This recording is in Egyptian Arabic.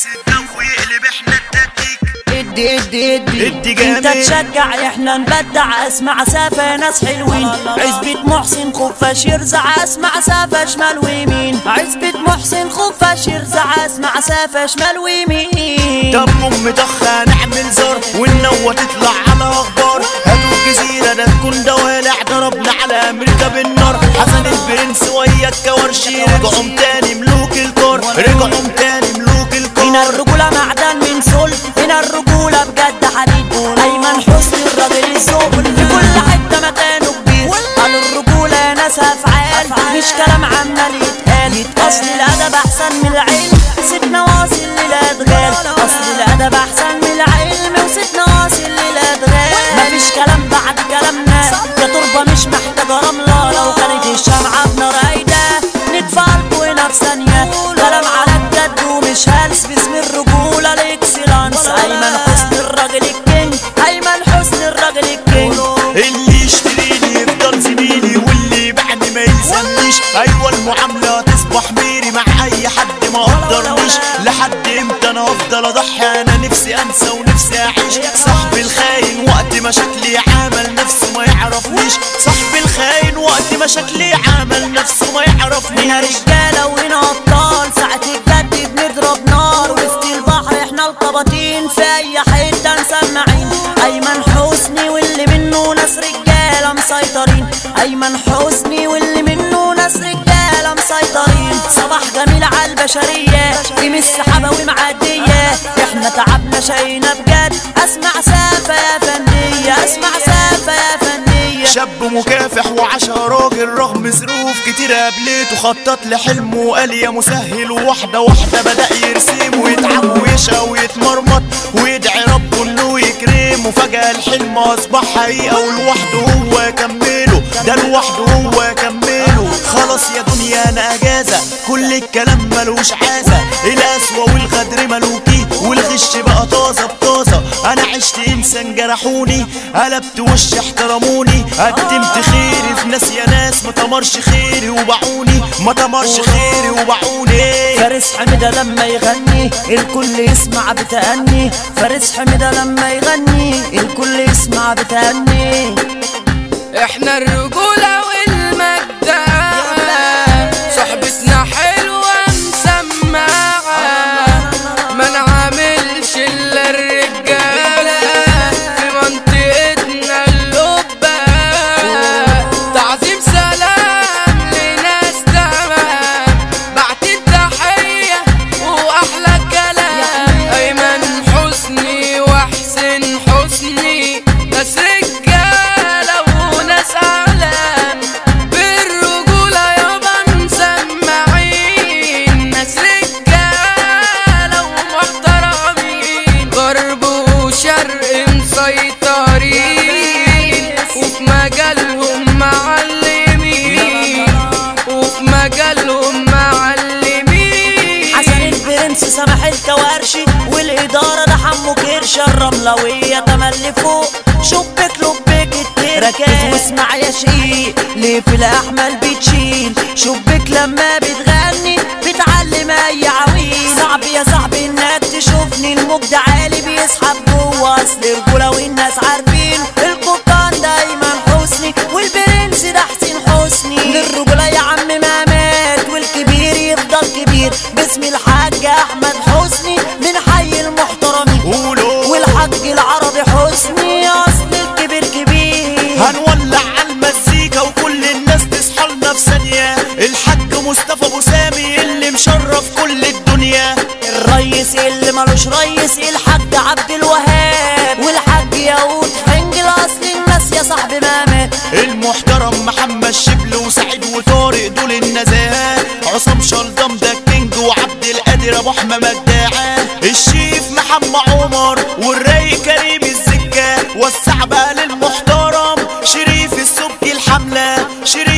الجو يقلب احنا التكتيك ادي ادي ادي ادي جامد. انت تشجع احنا نبدع اسمع سافة ناس حلوين عزبة محسن خفاش يرزع اسمع سافة شمال ويمين عزبة محسن خفاش يرزع اسمع سافة شمال ويمين طب ام ضخة نعمل زر والنوة تطلع على اخبار هاتوا الجزيرة ده تكون دوالع ضربنا على امريكا بالنار حسن البرنس ويا الكورشي رجعهم تاني ملوك الكار رجعهم تاني ملوك هنا الكار الرجولة معدن من صلب هنا الرجولة بجد حديد أيمن حسني الراجل الذوق في كل حتة مكانه كبير قالوا الرجولة يا ناس أفعال مش كلام عمال يتقال أصل الأدب أحسن من العلم سيبنا واصل للأدغال أصل الأدب أحسن من العلم وسيبنا واصل للأدغال مفيش كلام بعد كلامنا يا تربة مش محتاجة رملة لو كانت الشمعة بنار رايدة ندفع هنا في ثانية كلام على الجد ومش هلس باسم الرجولة الاكسلانس أيمن حسني الراجل الكينج أيمن حسني الراجل الكينج اللي يشتريني يفضل زميلي واللي يبعني ما يلزمنيش ايوه المعامله تصبح ميري مع اي حد ما قدرنيش لحد امتى انا افضل اضحي انا نفسي انسى ونفسي اعيش صاحبي الخاين وقت مشاكلي عامل نفسه ما يعرفنيش صاحبي الخاين وقت مشاكلي عامل نفسه ما هنا يعرفنيش رجالة وهنا أبطال ساعة الجد بنضرب نار وسط البحر احنا القباطين في أي حتة مسمعين أيمن حسني واللي منه ناس رجالة مسيطرين أيمن حسني واللي منه ناس رجالة مسيطرين صباح جميل على البشرية دي مش سحابة ومعدية احنا تعبنا شينا بجد أسمع سافة يا فنية أسمع سافة يا فنية شاب مكافح وعشا راجل رغم ظروف كتير قابلته خطط لحلمه وقال يا مسهل وواحدة واحدة بدأ يرسم ويتعب ويشقى ويتمرمط ويدعي ربه انه يكرمه فجأة الحلم اصبح حقيقة ولوحده هو يكمله ده لوحده هو يكمله خلاص يا دنيا انا اجازة كل الكلام ملوش عازة القسوة والغدر ملوكي والغش بقى طازة بطازة انا عشت انسان جرحوني قلبت وش احترموني قدمت خيري في ناس يا ناس ما تمرش خيري وباعوني ما تمرش خيري وباعوني فارس حميدة لما يغني الكل يسمع بتأني فارس حميدة لما يغني الكل يسمع بتأني احنا الرجولة والمجدة صحبتنا حلوة مسمعة ما نعاملش الا الرجالة في منطقتنا اللبة تعظيم سلام لناس تمام بعتين تحية واحلى كلام ايمن حسني وحسن حسني ناس رجالة وناس اعلام بالرجولة يابا مسمعين ناس رجالة ومحترمين غرب وشرق مسيطرين وفي مجالهم معلمين وفي مجالهم معلمين حسن البرنس سامح الكوارشي والإدارة ده حمو كرش الرملوية تملي فوق شبك لبك التركات واسمع يا شقيق ليه في الأحمل بتشيل شبك لما بتغني بتعلم أي عويل صعب يا صاحبي إنك تشوفني المجد عالي بيسحب جوه أصل رجولة والناس عارفين القبطان دايما حسني والبرنس ده حسين حسني للرجولة يا عم ما مات والكبير يفضل كبير باسم الحاج احمد حسني من حي المحترمين قولوا والحاج العربي حسني اصل الكبير كبير هنولع على المزيكا وكل الناس تصحى لنا في ثانية الحاج مصطفى ابو سامي اللي مشرف كل الدنيا الريس اللي ملوش ريس الحاج عبد الوهاب والحاج ياقوت حنج الاصل الناس يا صاحبي ما مات المحترم محمد شبل وسعيد وطارق دول النزاهة عصام شلدم ده الكينج وعبد القادر ابو احمد مداعة الشيف محمد عمر والرايق كريم الزكة والسعبة للمحترم شريف السبكي الحملة شريف